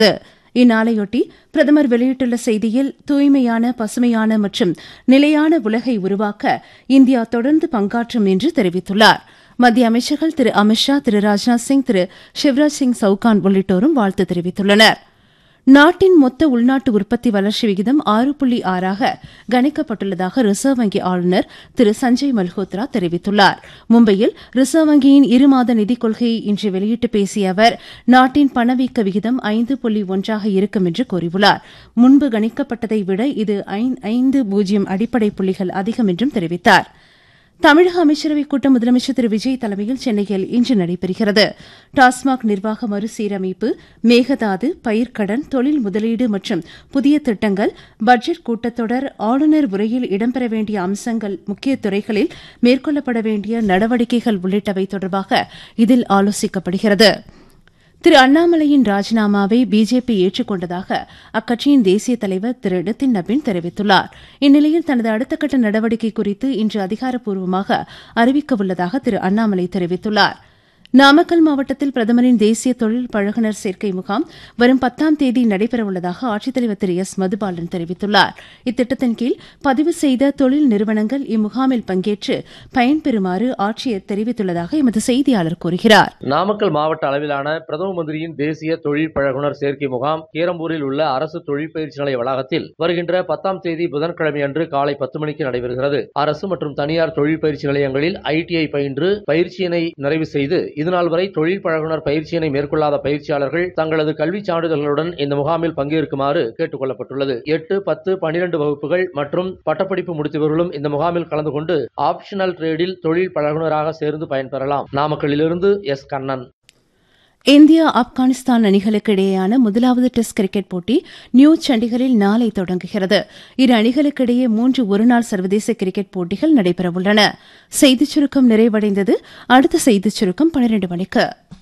இந்நாளையொட்டி பிரதமர் வெளியிட்டுள்ள செய்தியில் தூய்மையான பசுமையான மற்றும் நிலையான உலகை உருவாக்க இந்தியா தொடர்ந்து பங்காற்றும் என்று தெரிவித்துள்ளார் மத்திய அமைச்சர்கள் திரு அமித் ஷா திரு ராஜ்நாத் சிங் திரு சிவராஜ் சிங் சவுகான் உள்ளிட்டோரும் வாழ்த்து தெரிவித்துள்ளனா் நாட்டின் மொத்த உள்நாட்டு உற்பத்தி வளர்ச்சி விகிதம் ஆறு புள்ளி ஆறாக கணிக்கப்பட்டுள்ளதாக ரிசர்வ் வங்கி ஆளுநர் திரு சஞ்சய் மல்ஹோத்ரா தெரிவித்துள்ளார் மும்பையில் ரிசர்வ் வங்கியின் இருமாத நிதிக் கொள்கையை இன்று வெளியிட்டு பேசிய அவர் நாட்டின் பணவீக்க விகிதம் ஐந்து புள்ளி ஒன்றாக இருக்கும் என்று கூறியுள்ளார் முன்பு கணிக்கப்பட்டதை விட இது ஐந்து பூஜ்ஜியம் அடிப்படை புள்ளிகள் அதிகம் என்றும் தெரிவித்தாா் தமிழக அமைச்சரவைக் கூட்டம் முதலமைச்சர் திரு விஜய் தலைமையில் சென்னையில் இன்று நடைபெறுகிறது டாஸ்மாக் நிர்வாக மறுசீரமைப்பு மேகதாது பயிர்க்கடன் தொழில் முதலீடு மற்றும் புதிய திட்டங்கள் பட்ஜெட் கூட்டத்தொடர் ஆளுநர் உரையில் இடம்பெற வேண்டிய அம்சங்கள் முக்கிய துறைகளில் மேற்கொள்ளப்பட வேண்டிய நடவடிக்கைகள் உள்ளிட்டவை தொடர்பாக இதில் ஆலோசிக்கப்படுகிறது திரு அண்ணாமலையின் ராஜினாமாவை பிஜேபி ஏற்றுக்கொண்டதாக அக்கட்சியின் தேசிய தலைவர் திரு நிதின் நபின் தெரிவித்துள்ளார் இந்நிலையில் தனது அடுத்த கட்ட நடவடிக்கை குறித்து இன்று அதிகாரப்பூர்வமாக அறிவிக்கவுள்ளதாக திரு அண்ணாமலை தெரிவித்துள்ளாா் நாமக்கல் மாவட்டத்தில் பிரதமரின் தேசிய தொழில் பழகுனர் சேர்க்கை முகாம் வரும் பத்தாம் தேதி நடைபெறவுள்ளதாக ஆட்சித்தலைவர் திரு எஸ் மதுபாலன் தெரிவித்துள்ளார் இத்திட்டத்தின் கீழ் பதிவு செய்த தொழில் நிறுவனங்கள் இம்முகாமில் பங்கேற்று பயன்பெறுமாறு ஆட்சியர் தெரிவித்துள்ளதாக எமது செய்தியாளர் கூறுகிறார் நாமக்கல் மாவட்ட அளவிலான பிரதம மந்திரியின் தேசிய தொழில் பழகுனர் சேர்க்கை முகாம் கீரம்பூரில் உள்ள அரசு தொழில் பயிற்சி நிலைய வளாகத்தில் வருகின்ற பத்தாம் தேதி புதன்கிழமை அன்று காலை பத்து மணிக்கு நடைபெறுகிறது அரசு மற்றும் தனியார் தொழில் பயிற்சி நிலையங்களில் ஐடிஐ பயின்று பயிற்சியினை நிறைவு செய்து இதுநாள் வரை தொழில் பழகுனர் பயிற்சியினை மேற்கொள்ளாத பயிற்சியாளர்கள் தங்களது கல்விச் சான்றிதழ்களுடன் இந்த முகாமில் பங்கேற்குமாறு கேட்டுக் கொள்ளப்பட்டுள்ளது எட்டு பத்து பனிரெண்டு வகுப்புகள் மற்றும் பட்டப்படிப்பு முடித்தவர்களும் இந்த முகாமில் கலந்து கொண்டு ஆப்ஷனல் ட்ரேடில் தொழில் பழகுனராக சேர்ந்து பயன்பெறலாம் நாமக்கல்லிலிருந்து எஸ் கண்ணன் இந்தியா ஆப்கானிஸ்தான் அணிகளுக்கு இடையேயான முதலாவது டெஸ்ட் கிரிக்கெட் போட்டி நியூ சண்டிகரில் நாளை தொடங்குகிறது இரு அணிகளுக்கிடையே மூன்று ஒருநாள் சர்வதேச கிரிக்கெட் போட்டிகள் நடைபெறவுள்ளன செய்திச் சுருக்கம் நிறைவடைந்தது அடுத்த செய்திச் சுருக்கம் பனிரண்டு மணிக்கு